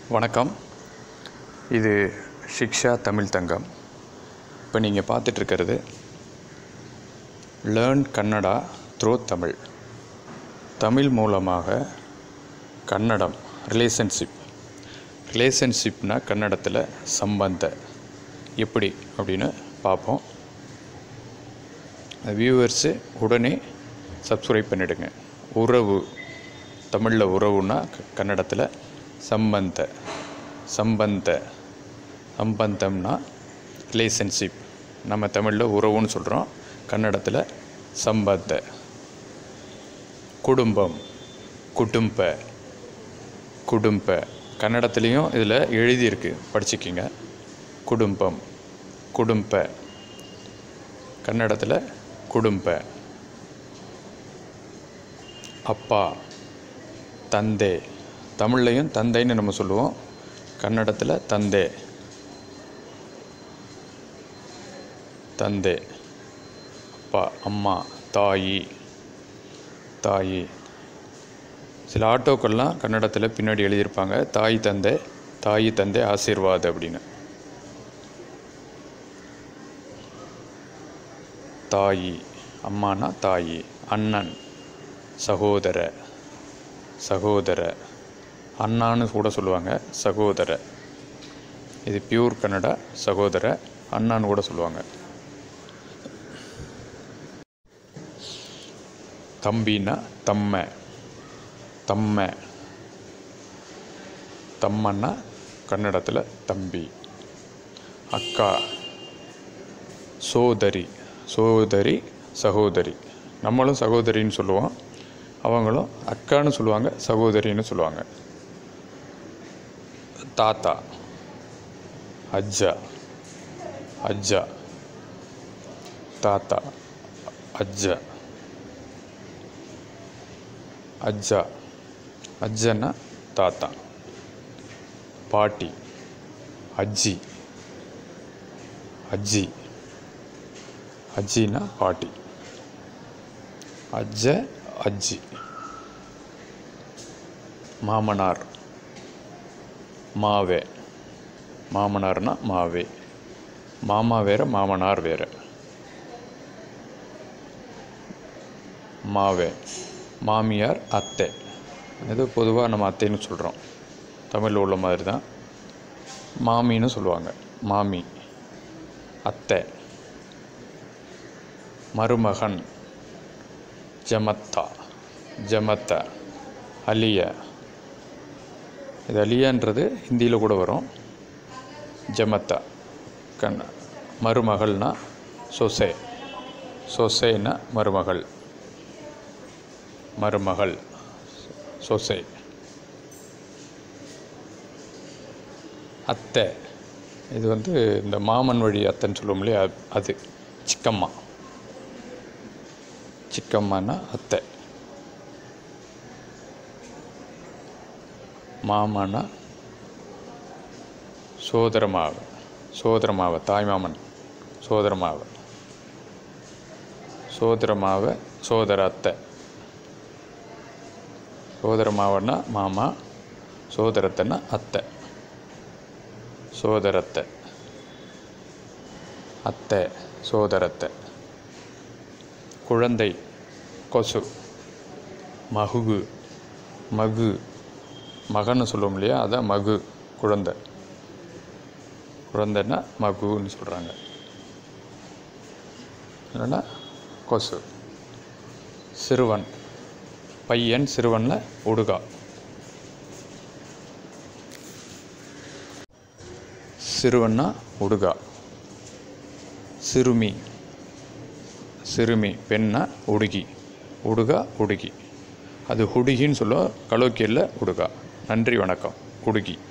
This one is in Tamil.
வணக்கம் இது ஷிக்ஷா தமிழ் தங்கம் இப்போ நீங்கள் பார்த்துட்ருக்கிறது லேர்ன் கன்னடா த்ரோ தமிழ் தமிழ் மூலமாக கன்னடம் ரிலேஷன்ஷிப் ரிலேஷன்ஷிப்னா கன்னடத்தில் சம்பந்த எப்படி அப்படின்னு பார்ப்போம் வியூவர்ஸு உடனே சப்ஸ்கிரைப் பண்ணிடுங்க உறவு தமிழில் உறவுன்னா க- கன்னடத்தில் சம்பந்த சம்பந்த சம்பந்தம்னா ரிலேஷன்ஷிப் நம்ம தமிழில் உறவுன்னு சொல்கிறோம் கன்னடத்தில் சம்பந்த குடும்பம் குடும்ப குடும்ப கன்னடத்துலேயும் இதில் எழுதியிருக்கு படிச்சுக்கிங்க குடும்பம் குடும்ப கன்னடத்தில் குடும்ப அப்பா தந்தை தமிழ்லையும் தந்தைன்னு நம்ம சொல்லுவோம் கன்னடத்தில் தந்தை தந்தை அப்பா அம்மா தாயி தாயி சில ஆட்டோக்கள்லாம் கன்னடத்தில் பின்னாடி எழுதியிருப்பாங்க தாய் தந்தை தாய் தந்தை ஆசீர்வாத் அப்படின்னு தாயி அம்மானா தாயி அண்ணன் சகோதர சகோதர அண்ணான்னு கூட சொல்லுவாங்க சகோதர இது பியூர் கன்னடா சகோதர அண்ணான்னு கூட சொல்லுவாங்க தம்பின்னா தம்ம தம்ம தம்மன்னா கன்னடத்தில் தம்பி அக்கா சோதரி சோதரி சகோதரி நம்மளும் சகோதரின்னு சொல்லுவோம் அவங்களும் அக்கான்னு சொல்லுவாங்க சகோதரின்னு சொல்லுவாங்க தாத்தா அஜ்ஜா அஜ்ஜா தாத்தா அஜ்ஜா அஜ்ஜா அஜ்ஜன்னா தாத்தா பாட்டி அஜ்ஜி அஜ்ஜி அஜ்ஜினா பாட்டி அஜ்ஜ அஜ்ஜி மாமனார் மாவே மாமனார்னா மாவே மாமா வேற மாமனார் வேற மாவே மாமியார் அத்தை இது பொதுவாக நம்ம அத்தைன்னு சொல்கிறோம் தமிழில் உள்ள மாதிரி தான் மாமின்னு சொல்லுவாங்க மாமி அத்தை மருமகன் ஜமத்தா ஜமத்த அலிய இது அலியான்றது ஹிந்தியில் கூட வரும் ஜமத்தா கண் மருமகள்னா சொசே சொசேனா மருமகள் மருமகள் சொசை அத்தை இது வந்து இந்த மாமன் வழி அத்தைன்னு சொல்லுவோம் இல்லையா அது- அது சிக்கம்மா சிக்கம்மானா அத்தை மாமானா சோதரமாவ சோதரமாவ தாய்மாமன் சோதரமாவ சோதரமாவ சோதர அத்தை சோதரமாவன்னா மாமா சோதரத்தைன்னா அத்தை சோதரத்தை அத்தை சோதரத்தை குழந்தை கொசு மகுகு மகு மகன்னு சொல்லுவோம் இல்லையா அதான் மகு குழந்தை குழந்தைன்னா மகுன்னு சொல்கிறாங்க இல்லைன்னா கொசு சிறுவன் பையன் சிறுவனில் உடுகா சிறுவன்னா உடுகா சிறுமி சிறுமி பெண்ணா உடுகி உடுகா உடுகி அது ஹுடுகின்னு சொல்லுவோம் கலோக்கியலில் உடுகா நன்றி வணக்கம் உடுகி